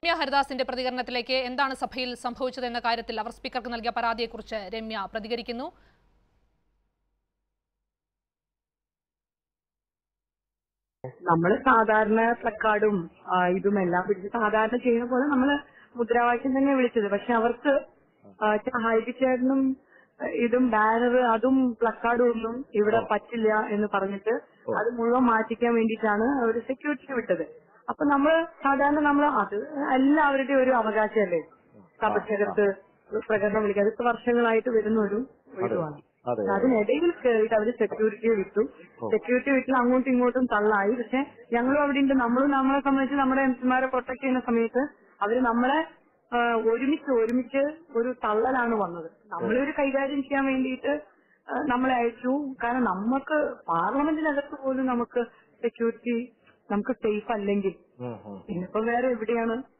രമ്യ ഹരിദാസിന്റെ പ്രതികരണത്തിലേക്ക് എന്താണ് സഭയിൽ സംഭവിച്ചതെന്ന കാര്യത്തിൽ അവർ സ്പീക്കർക്ക് നൽകിയ പരാതിയെക്കുറിച്ച് രമ്യ പ്രതികരിക്കുന്നു നമ്മൾ സാധാരണ പ്ലക്കാർഡും ഇതും എല്ലാം പിടിച്ച് സാധാരണ ചെയ്യുന്ന പോലെ നമ്മൾ മുദ്രാവാക്യം തന്നെ വിളിച്ചത് പക്ഷെ അവർക്ക് ആ, ച- ഹൈബിച്ചേട്ടനും ആ, ഇതും ബാനർ അതും പ്ലക്കാർഡും ഒന്നും ഇവിടെ പറ്റില്ല എന്ന് പറഞ്ഞിട്ട് അത് മുഴുവൻ മാറ്റിക്കാൻ വേണ്ടിയിട്ടാണ് അവർ സെക്യൂരിറ്റി വിട്ടത് അപ്പൊ നമ്മൾ സാധാരണ നമ്മൾ അത് എല്ലാവരുടെയും ഒരു അവകാശമല്ലേ സഭയ്ക്കകത്ത് പ്രകടനം വിളിക്കുക അതിപ്പോ വർഷങ്ങളായിട്ട് വരുന്ന ഒരു ഇതുമാണ് അതെ അതിനിടയിൽ കയറിയിട്ട് അവര് സെക്യൂരിറ്റിയെ വിട്ടു സെക്യൂരിറ്റി വിട്ടിൽ അങ്ങോട്ടും ഇങ്ങോട്ടും തള്ളായി പക്ഷെ ഞങ്ങളും അവിടെ ഉണ്ട് നമ്മളും നമ്മളെ സംബന്ധിച്ച് നമ്മുടെ എം പിമാരെ പ്രൊട്ടക്ട് ചെയ്യുന്ന സമയത്ത് അവര് നമ്മളെ ആ, ഒരുമിച്ച് ഒരുമിച്ച് ഒരു തള്ളലാണ് വന്നത് നമ്മളൊരു കൈകാര്യം ചെയ്യാൻ വേണ്ടിയിട്ട് ആ, നമ്മളെ അയച്ചു കാരണം നമുക്ക് പാർലമെന്റിനകത്ത് പോലും നമുക്ക് സെക്യൂരിറ്റി നമുക്ക് സേഫ് അല്ലെങ്കിൽ ഉം, ഉം. പിന്നിപ്പോ വേറെ എവിടെയാണ്